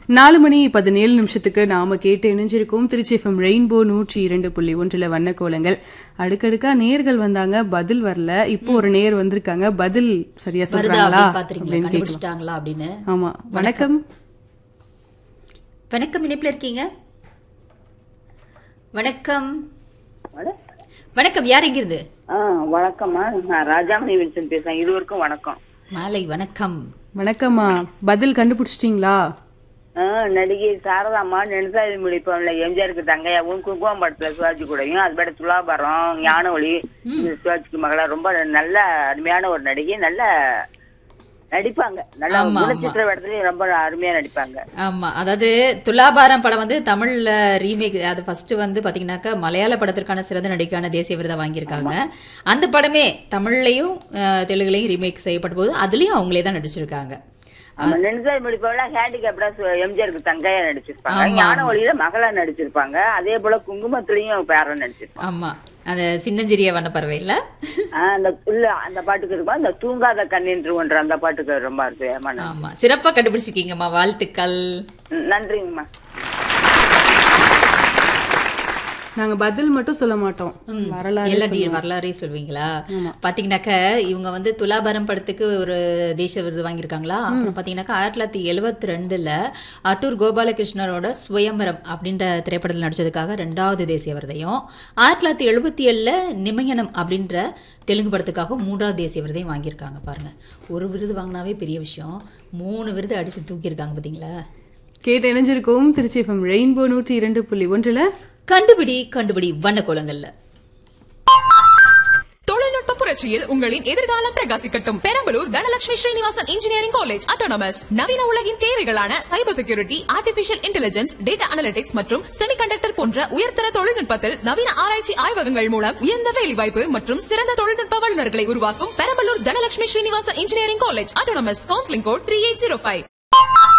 நாலு மணி பதினேழு நிமிஷத்துக்கு நாம கேட்டு இணைஞ்சிருக்கோம் திருச்சி எஃப்எம் ரெயின்போ நூற்றி இரண்டு புள்ளி ஒன்றுல வண்ண கோலங்கள் அடுக்கடுக்கா நேர்கள் வந்தாங்க பதில் வரல இப்போ ஒரு நேர் வந்திருக்காங்க பதில் சரியா வருதா சொல்றாங்களா அப்படின்னு பாத்துறீங்களா அப்படின்னு கேட்கலாம் கண்டுபிடிச்சிட்டாங்களா அப்படின்னு ஆமா வணக்கம் வணக்கம் இணைப்புல இருக்கீங்க வணக்கம் மேடம்? வணக்கம் யார் எங்கிருந்து ஆ வணக்கம்மா நான் ராஜாமணி வில்சன் பேசுறேன் இருவருக்கும் வணக்கம் மாலை வணக்கம் வணக்கம்மா பதில் கண்டுபிடிச்சிட்டீங்களா ஆ, நடிகை சாரதாம்மா நெடுசாதி முடிப்பவன்ல எம்ஜிஆருக்கு தங்கையாவும் குங்குமம் படத்துல சிவாஜி கூடயும் அது பேட துலாபாரம் ஞான ஒளி இந்த சிவாஜிக்கு மகளா ரொம்ப நல்ல அருமையான ஒரு நடிகை நல்ல நடிப்பாங்க நல்ல ஆமா, குணச்சித்திர இடத்துலயும் ரொம்ப அருமையா நடிப்பாங்க ஆமா அதாவது துலாபாரம் படம் வந்து தமிழ்ல ரீமேக் அது ஃபர்ஸ்ட் வந்து பாத்தீங்கன்னாக்கா மலையாள படத்திற்கான சிறந்த நடிகைக்கான தேசிய விருதை வாங்கியிருக்காங்க அந்த படமே தமிழ்லயும் அஹ், தெலுங்குலயும் ரீமேக் செய்யப்பட்ட போது அதுலயும் அவங்களே தான் நடிச்சிருக்காங்க ஆமா நெடுசாதி முடிப்பவன்ல ஹேண்டிகேப்டா எம்ஜிஆருக்கு தங்கையா நடிச்சிருப்பாங்க ஆமா, ஞான ஒளியில மகளா நடிச்சிருப்பாங்க அதே போல குங்குமத்திலயும் பேரன் நடிச்சிருப்பாங்க ஆமா அந்த சின்னஞ்சிறிய வண்ணப்பறவை இல்ல ஆ, அந்த உள்ள அந்த பாட்டுக்கு இருக்கும் அந்த தூங்காத கண்ணின்று ஒன்று அந்த பாட்டுக்கு ரொம்ப அருமையான நன்றி. ஆமா சிறப்பா கண்டுபிடிச்சிருக்கீங்கம்மா வாழ்த்துக்கள் நன்றிங்கம்மா நாங்க பதில் மட்டும் சொல்ல மாட்டோம் வரலாறு எல்லா டி- வரலாறே சொல்வீங்களா பாத்தீங்கன்னாக்க இவங்க வந்து துலாபாரம் படத்துக்கு ஒரு தேசிய விருது வாங்கியிருக்காங்களா அப்புறம் பாத்தீங்கன்னாக்கா ஆயிரத்தி தொள்ளாயிரத்தி எழுவத்தி ரெண்டுல அட்டூர் கோபாலகிருஷ்ணரோட சுயம்பரம் அப்படின்ற திரைப்படத்தில் நடிச்சதுக்காக ரெண்டாவது தேசிய விருதையும் ஆயிரத்தி தொள்ளாயிரத்தி எழுபத்தி ஏழுல நிமயனம் அப்படின்ற தெலுங்கு படத்துக்காக மூன்றாவது தேசிய விருதையும் வாங்கியிருக்காங்க பாருங்க ஒரு விருது வாங்கினாவே பெரிய விஷயம் மூணு விருது அடிச்சு தூக்கியிருக்காங்க பாத்தீங்களா கேட்டு இணைஞ்சிருக்கோம் திருச்சி எஃப்எம் ரெயின்போ நூற்றி இரண்டு புள்ளி ஒன்றுல கண்டுபிடி கண்டுபிடி வண்ண கோலங்கள்ல தொழில்நுட்ப புரட்சியில் உங்களின் எதிர்காலம் பிரகாசிக்கட்டும் Perambalur Dhanalakshmi Srinivasan engineering college autonomous நவீன உலகின் தேவைகளான cyber security artificial intelligence data analytics மற்றும் செமிகண்டக்டர் போன்ற உயர்தர தொழில்நுட்பத்தில் நவீன ஆராய்ச்சி ஆய்வகங்கள் மூலம் உயர்ந்த வேலைவாய்ப்பு மற்றும் சிறந்த தொழில்நுட்ப வல்லுநர்களை உருவாக்கும் Perambalur Dhanalakshmi Srinivasan engineering college autonomous counselling code three eight zero five